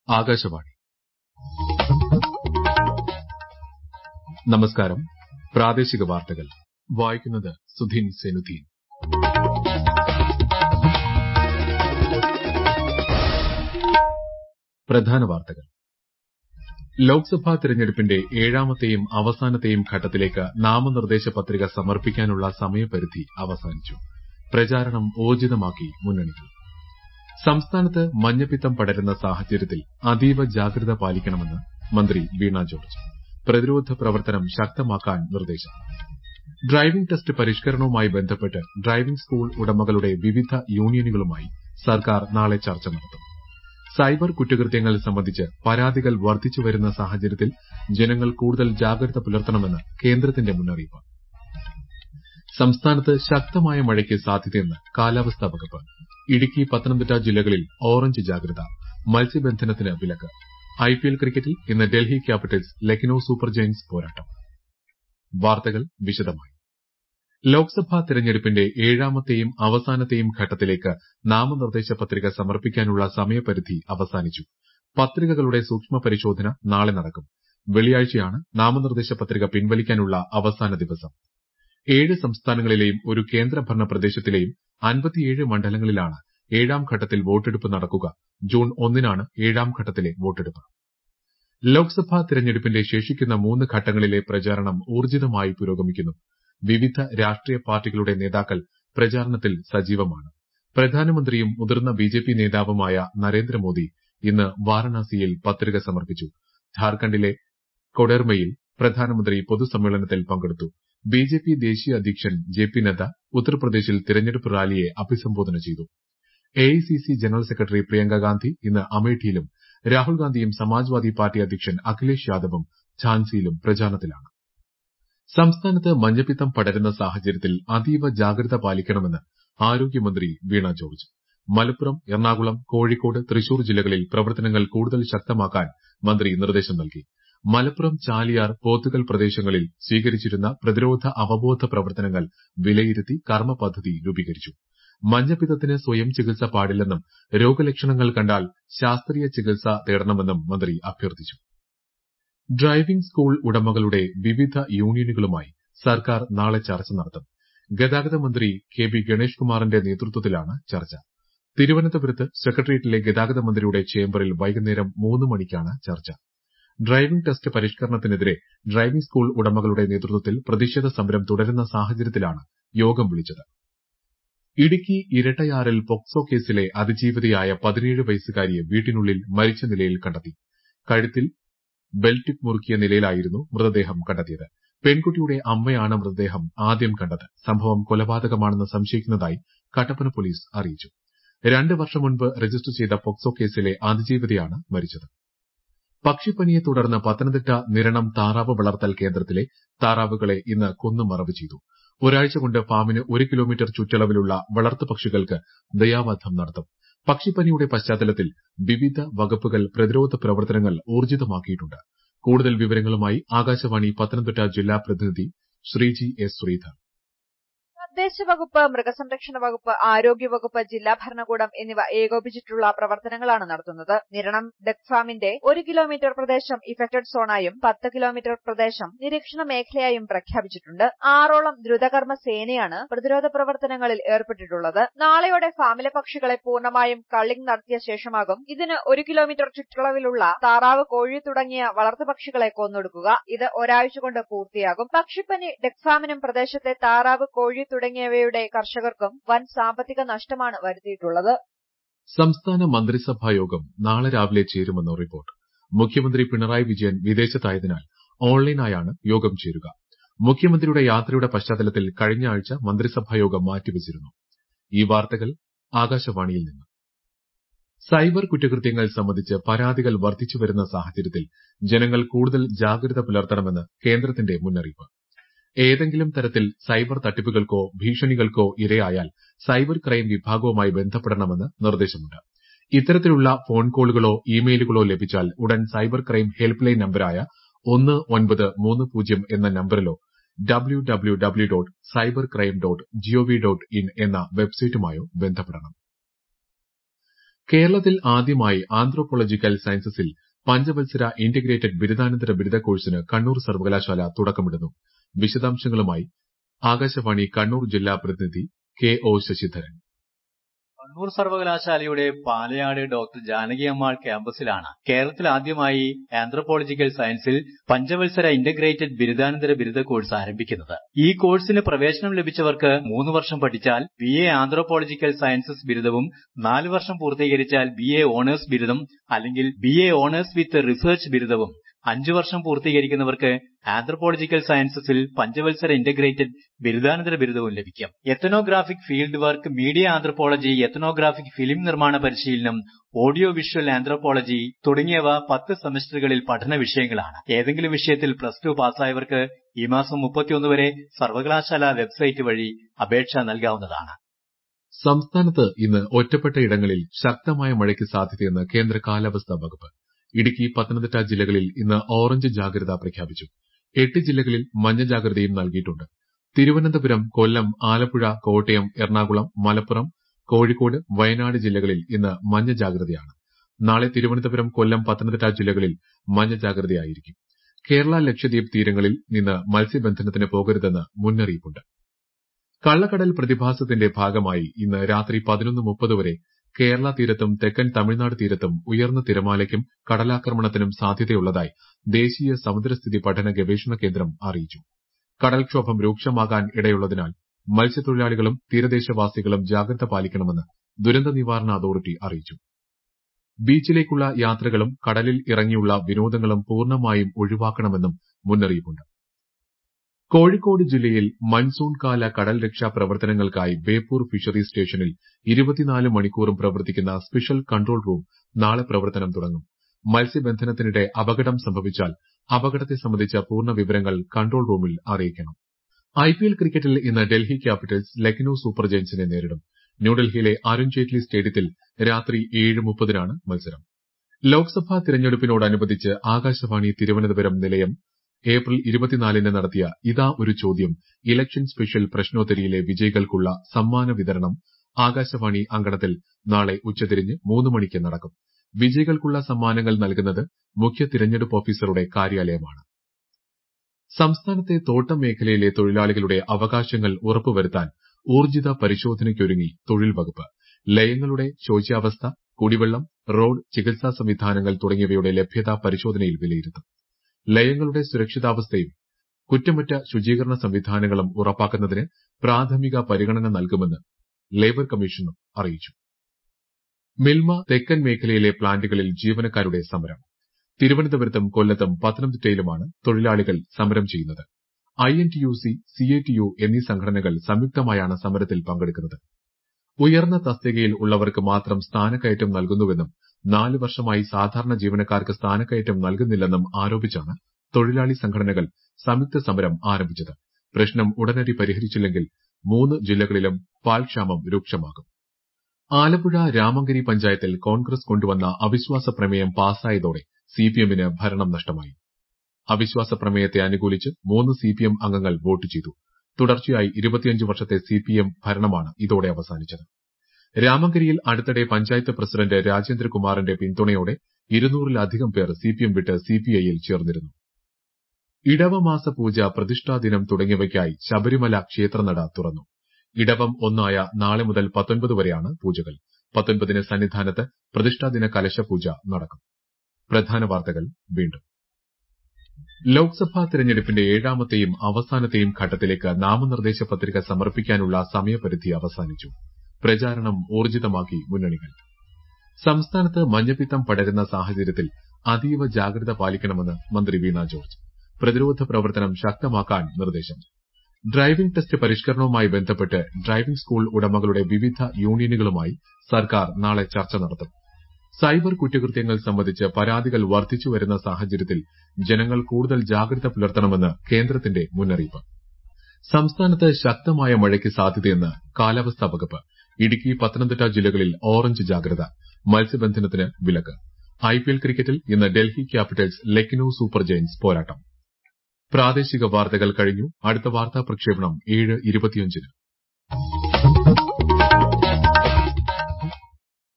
ആകാശവാണി നമസ്കാരം പ്രാദേശിക വാർത്തകൾ വായിക്കുന്നത് സുധീൻ സെനുദ്ദീൻ പ്രധാന വാർത്തകൾ ലോക്സഭാ തെരഞ്ഞെടുപ്പിന്റെ ഏഴാമത്തെയും അവസാനത്തെയും ഘട്ടത്തിലേക്ക് നാമനിർദ്ദേശ പത്രിക സമർപ്പിക്കാനുള്ള സമയപരിധി അവസാനിച്ചു പ്രചാരണം ഊർജ്ജിതമാക്കി മുന്നണികൾ സംസ്ഥാനത്ത് മഞ്ഞപ്പിത്തം പടരുന്ന സാഹചര്യത്തിൽ അതീവ ജാഗ്രത പാലിക്കണമെന്ന് മന്ത്രി വീണ ജോർജ് പ്രതിരോധ പ്രവർത്തനം ശക്തമാക്കാൻ നിർദ്ദേശം ഡ്രൈവിംഗ് ടെസ്റ്റ് പരിഷ്കരണവുമായി ബന്ധപ്പെട്ട് ഡ്രൈവിംഗ് സ്കൂൾ ഉടമകളുടെ വിവിധ യൂണിയനുകളുമായി സർക്കാർ നാളെ ചർച്ച നടത്തും സൈബർ കുറ്റകൃത്യങ്ങൾ സംബന്ധിച്ച് പരാതികൾ വർദ്ധിച്ചുവരുന്ന സാഹചര്യത്തിൽ ജനങ്ങൾ കൂടുതൽ ജാഗ്രത പുലർത്തണമെന്ന് കേന്ദ്രത്തിന്റെ മുന്നറിയിപ്പ് സംസ്ഥാനത്ത് ശക്തമായ മഴയ്ക്ക് സാധ്യതയെന്ന് കാലാവസ്ഥാ വകുപ്പ് ഇടുക്കി പത്തനംതിട്ട ജില്ലകളിൽ ഓറഞ്ച് ജാഗ്രത മത്സ്യബന്ധനത്തിന് വിലക്ക് ഐപിഎൽ ക്രിക്കറ്റിൽ ഇന്ന് Delhi Capitals Lucknow Super Giants പോരാട്ടം വാർത്തകൾ വിശദമായി ലോക്സഭാ തെരഞ്ഞെടുപ്പിന്റെ ഏഴാമത്തെയും അവസാനത്തെയും ഘട്ടത്തിലേക്ക് നാമനിർദ്ദേശ പത്രിക സമർപ്പിക്കാനുള്ള സമയപരിധി അവസാനിച്ചു പത്രികകളുടെ സൂക്ഷ്മ പരിശോധന നാളെ നടക്കും വെള്ളിയാഴ്ചയാണ് നാമനിർദ്ദേശ പത്രിക പിൻവലിക്കാനുള്ള അവസാന ദിവസം ഏഴ് സംസ്ഥാനങ്ങളിലെയും ഒരു കേന്ദ്രഭരണ പ്രദേശത്തിലെയും അൻപത്തിയേഴ് മണ്ഡലങ്ങളിലാണ് ഏഴാം ഘട്ടത്തിൽ വോട്ടെടുപ്പ് നടക്കുക ജൂൺ ഒന്നിനാണ് ഏഴാം ഘട്ടത്തിലെ വോട്ടെടുപ്പ് ലോക്സഭാ തെരഞ്ഞെടുപ്പിന്റെ ശേഷിക്കുന്ന മൂന്ന് ഘട്ടങ്ങളിലെ പ്രചാരണം ഊർജ്ജിതമായി പുരോഗമിക്കുന്നു വിവിധ രാഷ്ട്രീയ പാർട്ടികളുടെ നേതാക്കൾ പ്രചാരണത്തിൽ സജീവമാണ് പ്രധാനമന്ത്രിയും മുതിർന്ന ബിജെപി നേതാവുമായ നരേന്ദ്രമോദി ഇന്ന് വാരണാസിയിൽ പത്രിക സമർപ്പിച്ചു ഝാർഖണ്ഡിലെ കൊഡെർമയിൽ പ്രധാനമന്ത്രി പൊതുസമ്മേളനത്തിൽ പങ്കെടുത്തു ബിജെപി ദേശീയ അധ്യക്ഷൻ ജെ പി നദ്ദ ഉത്തർപ്രദേശിൽ തിരഞ്ഞെടുപ്പ് റാലിയെ അഭിസംബോധന ചെയ്തു AICC general secretary Priyanka Gandhi ഇന്ന് അമേഠിയിലും രാഹുൽ ഗാന്ധിയും സമാജ്വാദി പാർട്ടി അധ്യക്ഷൻ അഖിലേഷ് യാദവും ഝാൻസിയിലും പ്രചാരണത്തിലാണ് സംസ്ഥാനത്ത് മഞ്ഞപ്പിത്തം പടരുന്ന സാഹചര്യത്തിൽ അതീവ ജാഗ്രത പാലിക്കണമെന്ന് ആരോഗ്യമന്ത്രി വീണ ജോർജ് മലപ്പുറം എറണാകുളം കോഴിക്കോട് തൃശൂർ ജില്ലകളിൽ പ്രവർത്തനങ്ങൾ കൂടുതൽ ശക്തമാക്കാൻ മന്ത്രി നിർദ്ദേശം നൽകി മലപ്പുറം ചാലിയാർ പോത്തുകൽ പ്രദേശങ്ങളിൽ സ്വീകരിച്ചിരുന്ന പ്രതിരോധ അവബോധ പ്രവർത്തനങ്ങൾ വിലയിരുത്തി കർമ്മ പദ്ധതി രൂപീകരിച്ചു മഞ്ഞപ്പിത്തത്തിന് സ്വയം ചികിത്സ പാടില്ലെന്നും രോഗലക്ഷണങ്ങൾ കണ്ടാൽ ശാസ്ത്രീയ ചികിത്സ തേടണമെന്നും മന്ത്രി അഭ്യർത്ഥിച്ചു ഡ്രൈവിംഗ് സ്കൂൾ ഉടമകളുടെ വിവിധ യൂണിയനുകളുമായി സർക്കാർ നാളെ ചർച്ച നടത്തും ഗതാഗത മന്ത്രി കെ ബി ഗണേഷ് കുമാറിന്റെ നേതൃത്വത്തിലാണ് ചർച്ച തിരുവനന്തപുരത്ത് സെക്രട്ടേറിയറ്റിലെ ഗതാഗത മന്ത്രിയുടെ ചേംബറിൽ വൈകുന്നേരം മൂന്ന് മണിക്കാണ് ചർച്ച ഡ്രൈവിംഗ് ടെസ്റ്റ് പരിഷ്കരണത്തിനെതിരെ ഡ്രൈവിംഗ് സ്കൂൾ ഉടമകളുടെ നേതൃത്വത്തിൽ പ്രതിഷേധ സമരം തുടരുന്ന സാഹചര്യത്തിലാണ് യോഗം വിളിച്ചത് ഇടുക്കി ഇരട്ടയാറിൽ പോക്സോ കേസിലെ അതിജീവിതയായ പതിനേഴ് വയസ്സുകാരിയെ വീട്ടിനുള്ളിൽ മരിച്ച നിലയിൽ കണ്ടെത്തി കഴുത്തിൽ ബെൽറ്റ് മുറുക്കിയ നിലയിലായിരുന്നു മൃതദേഹം കണ്ടെത്തിയത് പെൺകുട്ടിയുടെ അമ്മയാണ് മൃതദേഹം ആദ്യം കണ്ടത് സംഭവം കൊലപാതകമാണെന്ന് സംശയിക്കുന്നതായി കട്ടപ്പന പോലീസ് അറിയിച്ചു രണ്ട് വർഷം മുൻപ് രജിസ്റ്റർ ചെയ്ത പോക്സോ കേസിലെ അതിജീവിതയാണ് മരിച്ചത് പക്ഷിപ്പനിയെ തുടർന്ന് പത്തനംതിട്ട നിരണം താറാവ് വളർത്തൽ കേന്ദ്രത്തിലെ താറാവുകളെ ഇന്ന് കൊന്നു മറവ് ചെയ്തു ഒരാഴ്ച കൊണ്ട് ഫാമിന് ഒരു കിലോമീറ്റർ ചുറ്റളവിലുള്ള വളർത്തു പക്ഷികൾക്ക് ദയാവധം നടത്തും പക്ഷിപ്പനിയുടെ പശ്ചാത്തലത്തിൽ വിവിധ വകുപ്പുകൾ പ്രതിരോധ പ്രവർത്തനങ്ങൾ ഊർജ്ജിതമാക്കിയിട്ടുണ്ട് കൂടുതൽ വിവരങ്ങളുമായി ആകാശവാണി പത്തനംതിട്ട ജില്ലാ പ്രതിനിധി ശ്രീജി എസ് ശ്രീധർ തദ്ദേശ വകുപ്പ് മൃഗസംരക്ഷണ വകുപ്പ് ആരോഗ്യ വകുപ്പ് ജില്ലാ ഭരണകൂടം എന്നിവ ഏകോപിച്ചിട്ടുള്ള പ്രവർത്തനങ്ങളാണ് നടത്തുന്നത് നിരണം ഡെക് ഫാമിന്റെ ഒരു കിലോമീറ്റർ പ്രദേശം ഇഫക്റ്റഡ് സോണായും പത്ത് കിലോമീറ്റർ പ്രദേശം നിരീക്ഷണ മേഖലയായും പ്രഖ്യാപിച്ചിട്ടുണ്ട് ആറോളം ദ്രുതകർമ്മ സേനയാണ് പ്രതിരോധ പ്രവർത്തനങ്ങളിൽ ഏർപ്പെട്ടിട്ടുള്ളത് നാളെയോടെ ഫാമിലെ പക്ഷികളെ പൂർണ്ണമായും കള്ളിംഗ് നടത്തിയ ശേഷമാകും ഇതിന് ഒരു കിലോമീറ്റർ ചുറ്റളവിലുള്ള താറാവ് കോഴി തുടങ്ങിയ വളർത്തുപക്ഷികളെ കൊന്നൊടുക്കുക ഇത് ഒരാഴ്ച കൊണ്ട് പൂർത്തിയാകും പക്ഷിപ്പനി ഡെക് ഫാമിനും പ്രദേശത്തെ താറാവ് കോഴി തുടങ്ങിയവയുടെ കർഷകർക്കും വൻ സാമ്പത്തിക നഷ്ടമാണ് വരുത്തിയിട്ടുള്ളത് സംസ്ഥാന മന്ത്രിസഭാ യോഗം നാളെ രാവിലെ ചേരുമെന്ന് റിപ്പോർട്ട് മുഖ്യമന്ത്രി പിണറായി വിജയൻ വിദേശത്തായതിനാൽ ഓൺലൈനായാണ് യോഗം ചേരുക മുഖ്യമന്ത്രിയുടെ യാത്രയുടെ പശ്ചാത്തലത്തിൽ കഴിഞ്ഞ ആഴ്ച മന്ത്രിസഭാ യോഗം മാറ്റിവച്ചിരുന്നു ഈ വാർത്തകൾ ആകാശവാണിയിൽ നിന്ന് സൈബർ കുറ്റകൃത്യങ്ങൾ സംബന്ധിച്ച് പരാതികൾ വർദ്ധിച്ചുവരുന്ന സാഹചര്യത്തിൽ ജനങ്ങൾ കൂടുതൽ ജാഗ്രത പുലർത്തണമെന്ന് കേന്ദ്രത്തിന്റെ മുന്നറിയിപ്പ് ഏതെങ്കിലും തരത്തിൽ സൈബർ തട്ടിപ്പുകൾക്കോ ഭീഷണികൾക്കോ ഇരയായാൽ സൈബർ ക്രൈം വിഭാഗവുമായി ബന്ധപ്പെടണമെന്ന് നിർദ്ദേശമുണ്ട് ഇത്തരത്തിലുള്ള ഫോൺ കോളുകളോ ഇമെയിലുകളോ ലഭിച്ചാൽ ഉടൻ സൈബർ ക്രൈം ഹെൽപ്പ് ലൈൻ നമ്പരായ ഒന്ന് ഒൻപത് മൂന്ന് പൂജ്യം എന്ന നമ്പറിലോ W W W dot cyber crime dot gov dot in എന്ന വെബ്സൈറ്റുമായോ ബന്ധപ്പെടണം കേരളത്തിൽ ആദ്യമായി ആന്ത്രോപോളജിക്കൽ സയൻസസിൽ പഞ്ചവത്സര ഇന്റഗ്രേറ്റഡ് ബിരുദാനന്തര ബിരുദ കോഴ്സിന് കണ്ണൂർ സർവകലാശാല തുടക്കമിടുന്നു വിശദാംശങ്ങളുമായി ആകാശവാണി കണ്ണൂർ ജില്ലാ പ്രതിനിധി കെ ഒ ശശിധരൻ കണ്ണൂർ സർവകലാശാലയുടെ പാലയാട് ഡോക്ടർ ജാനകി അമ്മാൾ ക്യാമ്പസിലാണ് കേരളത്തിൽ ആദ്യമായി ആന്ത്രോപോളജിക്കൽ സയൻസിൽ പഞ്ചവത്സര ഇന്റഗ്രേറ്റഡ് ബിരുദാനന്തര ബിരുദ കോഴ്സ് ആരംഭിക്കുന്നത് ഈ കോഴ്സിന് പ്രവേശനം ലഭിച്ചവർക്ക് മൂന്ന് വർഷം പഠിച്ചാൽ ബി എ ആന്ത്രോപോളജിക്കൽ സയൻസസ് ബിരുദവും നാല് വർഷം പൂർത്തീകരിച്ചാൽ ബി എ ഓണേഴ്സ് ബിരുദം അല്ലെങ്കിൽ B A honours with research ബിരുദവും അഞ്ചു വർഷം പൂർത്തീകരിക്കുന്നവർക്ക് ആന്ത്രോപോളജിക്കൽ സയൻസസിൽ പഞ്ചവത്സര ഇന്റഗ്രേറ്റഡ് ബിരുദാനന്തര ബിരുദവും ലഭിക്കും ethnographic field work media anthropology ethnographic film നിർമ്മാണ പരിശീലനം ഓഡിയോ വിഷ്വൽ ആന്ത്രോപോളജി തുടങ്ങിയവ പത്ത് സെമസ്റ്ററുകളിൽ പഠന വിഷയങ്ങളാണ് ഏതെങ്കിലും വിഷയത്തിൽ പ്ലസ് ടു പാസ്സായവർക്ക് ഈ മാസം മുപ്പത്തിയൊന്ന് വരെ സർവകലാശാല വെബ്സൈറ്റ് വഴി അപേക്ഷ നൽകാവുന്നതാണ് സംസ്ഥാനത്ത് ഇന്ന് ഒറ്റപ്പെട്ട ഇടങ്ങളിൽ ശക്തമായ മഴയ്ക്ക് സാധ്യതയെന്ന് കേന്ദ്ര കാലാവസ്ഥാ വകുപ്പ് ഇടുക്കി പത്തനംതിട്ട ജില്ലകളിൽ ഇന്ന് ഓറഞ്ച് ജാഗ്രത പ്രഖ്യാപിച്ചു എട്ട് ജില്ലകളിൽ മഞ്ഞ ജാഗ്രതയും നൽകിയിട്ടുണ്ട് തിരുവനന്തപുരം കൊല്ലം ആലപ്പുഴ കോട്ടയം എറണാകുളം മലപ്പുറം കോഴിക്കോട് വയനാട് ജില്ലകളിൽ ഇന്ന് മഞ്ഞ ജാഗ്രതയാണ് നാളെ തിരുവനന്തപുരം കൊല്ലം പത്തനംതിട്ട ജില്ലകളിൽ മഞ്ഞ ജാഗ്രതയായിരിക്കും കേരള ലക്ഷദ്വീപ് തീരങ്ങളിൽ നിന്ന് മത്സ്യബന്ധനത്തിന് പോകരുതെന്ന് മുന്നറിയിപ്പുണ്ട് കള്ളക്കടൽ പ്രതിഭാസത്തിന്റെ ഭാഗമായി ഇന്ന് രാത്രി പതിനൊന്ന് മുപ്പത് വരെ കേരള തീരത്തും തെക്കൻ തമിഴ്നാട് തീരത്തും ഉയർന്ന തിരമാലയ്ക്കും കടലാക്രമണത്തിനും സാധ്യതയുള്ളതായി ദേശീയ സമുദ്രസ്ഥിതി പഠന ഗവേഷണ കേന്ദ്രം അറിയിച്ചു കടൽക്ഷോഭം രൂക്ഷമാകാൻ ഇടയുള്ളതിനാൽ മത്സ്യത്തൊഴിലാളികളും തീരദേശവാസികളും ജാഗ്രത പാലിക്കണമെന്ന് ദുരന്ത നിവാരണ അതോറിറ്റി അറിയിച്ചു ബീച്ചിലേക്കുള്ള യാത്രകളും കടലിൽ ഇറങ്ങിയുള്ള വിനോദങ്ങളും പൂർണ്ണമായും ഒഴിവാക്കണമെന്നും മുന്നറിയിപ്പുണ്ട് കോഴിക്കോട് ജില്ലയിൽ മൺസൂൺ കാല കടൽ രക്ഷാ പ്രവർത്തനങ്ങൾക്കായി ബേപ്പൂർ ഫിഷറീസ് സ്റ്റേഷനിൽ ഇരുപത്തിനാല് മണിക്കൂറും പ്രവർത്തിക്കുന്ന സ്പെഷ്യൽ കൺട്രോൾ റൂം നാളെ പ്രവർത്തനം തുടങ്ങും മത്സ്യബന്ധനത്തിനിടെ അപകടം സംഭവിച്ചാൽ അപകടത്തെ സംബന്ധിച്ച പൂർണ്ണ വിവരങ്ങൾ കൺട്രോൾ റൂമിൽ അറിയിക്കണം ഐപിഎൽ ക്രിക്കറ്റിൽ ഇന്ന് ഡൽഹി ക്യാപിറ്റൽസ് ലക്നൌ സൂപ്പർ ജയൻസിനെ നേരിടും ന്യൂഡൽഹിയിലെ അരുൺ ജെയ്റ്റ്ലി സ്റ്റേഡിയത്തിൽ രാത്രി ഏഴ് മുപ്പതിനാണ് മത്സരം ലോക്സഭാ തിരഞ്ഞെടുപ്പിനോടനുബന്ധിച്ച് ആകാശവാണി തിരുവനന്തപുരം നിലയം ഏപ്രിൽ ഇരുപത്തിനാലിന് നടത്തിയ ഇതാ ഒരു ചോദ്യം ഇലക്ഷൻ സ്പെഷ്യൽ പ്രശ്നോത്തരിയിലെ വിജയികൾക്കുള്ള സമ്മാന വിതരണം ആകാശവാണി അങ്കണത്തിൽ നാളെ ഉച്ചതിരിഞ്ഞ് മൂന്ന് മണിക്ക് നടക്കും വിജയികൾക്കുള്ള സമ്മാനങ്ങൾ നൽകുന്നത് മുഖ്യ തിരഞ്ഞെടുപ്പ് ഓഫീസറുടെ കാര്യാലയമാണ് സംസ്ഥാനത്തെ തോട്ടം മേഖലയിലെ തൊഴിലാളികളുടെ അവകാശങ്ങൾ ഉറപ്പുവരുത്താൻ ഊർജിത പരിശോധനയ്ക്കൊരുങ്ങി തൊഴിൽ വകുപ്പ് ലയങ്ങളുടെ ശോച്യാവസ്ഥ കുടിവെള്ളം റോഡ് ചികിത്സാ സംവിധാനങ്ങൾ തുടങ്ങിയവയുടെ ലഭ്യത പരിശോധനയിൽ വിലയിരുത്തും ലയങ്ങളുടെ സുരക്ഷിതാവസ്ഥയും കുറ്റമറ്റ ശുചീകരണ സംവിധാനങ്ങളും ഉറപ്പാക്കുന്നതിന് പ്രാഥമിക പരിഗണന നൽകുമെന്ന് ലേബർ കമ്മീഷൻ അറിയിച്ചു മിൽമ തെക്കൻ മേഖലയിലെ പ്ലാന്റുകളിൽ ജീവനക്കാരുടെ സമരം തിരുവനന്തപുരത്തും കൊല്ലത്തും പത്തനംതിട്ടയിലുമാണ് തൊഴിലാളികൾ സമരം ചെയ്യുന്നത് ഐഎൻടിയുസി സിഐടിയു എന്നീ സംഘടനകൾ സംയുക്തമായാണ് സമരത്തിൽ പങ്കെടുക്കുന്നത് ഉയർന്ന തസ്തികയിൽ ഉള്ളവർക്ക് മാത്രം സ്ഥാനക്കയറ്റം നൽകുന്നുവെന്നും നാല് വർഷമായി സാധാരണ ജീവനക്കാർക്ക് സ്ഥാനക്കയറ്റം നൽകുന്നില്ലെന്നും ആരോപിച്ചാണ് തൊഴിലാളി സംഘടനകൾ സംയുക്ത സമരം ആരംഭിച്ചത് പ്രശ്നം ഉടനടി പരിഹരിച്ചില്ലെങ്കിൽ മൂന്ന് ജില്ലകളിലും പാൽക്ഷാമം രൂക്ഷമാകും ആലപ്പുഴ രാമങ്കരി പഞ്ചായത്തിൽ കോൺഗ്രസ് കൊണ്ടുവന്ന അവിശ്വാസ പ്രമേയം പാസായതോടെ സിപിഎമ്മിന് ഭരണം നഷ്ടമായി അവിശ്വാസ പ്രമേയത്തെ അനുകൂലിച്ച് മൂന്ന് സിപിഎം അംഗങ്ങൾ വോട്ട് ചെയ്തു തുടർച്ചയായി ഇരുപത്തിയഞ്ച് വർഷത്തെ സിപിഎം ഭരണമാണ് ഇതോടെ അവസാനിച്ചത് രാമങ്കരിയിൽ അടുത്തിടെ പഞ്ചായത്ത് പ്രസിഡന്റ് രാജേന്ദ്രകുമാറിന്റെ പിന്തുണയോടെ ഇരുന്നൂറിലധികം പേർ സിപിഎം വിട്ട് സിപിഐയിൽ ചേർന്നിരുന്നു ഇടവമാസ പൂജ പ്രതിഷ്ഠാദിനം തുടങ്ങിയവയ്ക്കായി ശബരിമല ക്ഷേത്രനട തുറന്നു ഇടവം ഒന്നായ നാളെ മുതൽ പത്തൊൻപത് വരെയാണ് പൂജകൾ പത്തൊൻപതിന് സന്നിധാനത്ത് പ്രതിഷ്ഠാദിന കലശപൂജ നടക്കും പ്രധാന വാർത്തകൾ വീണ്ടും ലോക്സഭാ തെരഞ്ഞെടുപ്പിന്റെ ഏഴാമത്തെയും അവസാനത്തെയും ഘട്ടത്തിലേക്ക് നാമനിർദ്ദേശ പത്രിക സമർപ്പിക്കാനുള്ള സമയപരിധി അവസാനിച്ചു പ്രചാരണം ഊർജിതമാക്കി മുന്നണികൾ സംസ്ഥാനത്ത് മഞ്ഞപ്പിത്തം പടരുന്ന സാഹചര്യത്തിൽ അതീവ ജാഗ്രത പാലിക്കണമെന്ന് മന്ത്രി വീണ ജോർജ് പ്രതിരോധ പ്രവർത്തനം ശക്തമാക്കാൻ നിർദ്ദേശം ഡ്രൈവിംഗ് ടെസ്റ്റ് പരിഷ്കരണവുമായി ബന്ധപ്പെട്ട് ഡ്രൈവിംഗ് സ്കൂൾ ഉടമകളുടെ വിവിധ യൂണിയനുകളുമായി സർക്കാർ നാളെ ചർച്ച നടത്തും സൈബർ കുറ്റകൃത്യങ്ങൾ സംബന്ധിച്ച് പരാതികൾ വർദ്ധിച്ചുവരുന്ന സാഹചര്യത്തിൽ ജനങ്ങൾ കൂടുതൽ ജാഗ്രത പുലർത്തണമെന്ന് കേന്ദ്രത്തിന്റെ മുന്നറിയിപ്പ് സംസ്ഥാനത്ത് ശക്തമായ മഴയ്ക്ക് സാധ്യതയെന്ന് കാലാവസ്ഥാ വകുപ്പ് ഇടുക്കി പത്തനംതിട്ട ജില്ലകളിൽ ഓറഞ്ച് ജാഗ്രത മത്സ്യബന്ധനത്തിന് വിലക്ക് ഐപിഎൽ ക്രിക്കറ്റിൽ ഇന്ന് Delhi Capitals Lucknow Super Giants പോരാട്ടം പ്രാദേശിക വാർത്തകൾ കഴിഞ്ഞു അടുത്ത വാർത്താ പ്രക്ഷേപണം ഏഴ് ഇരുപത്തിയഞ്ചിന്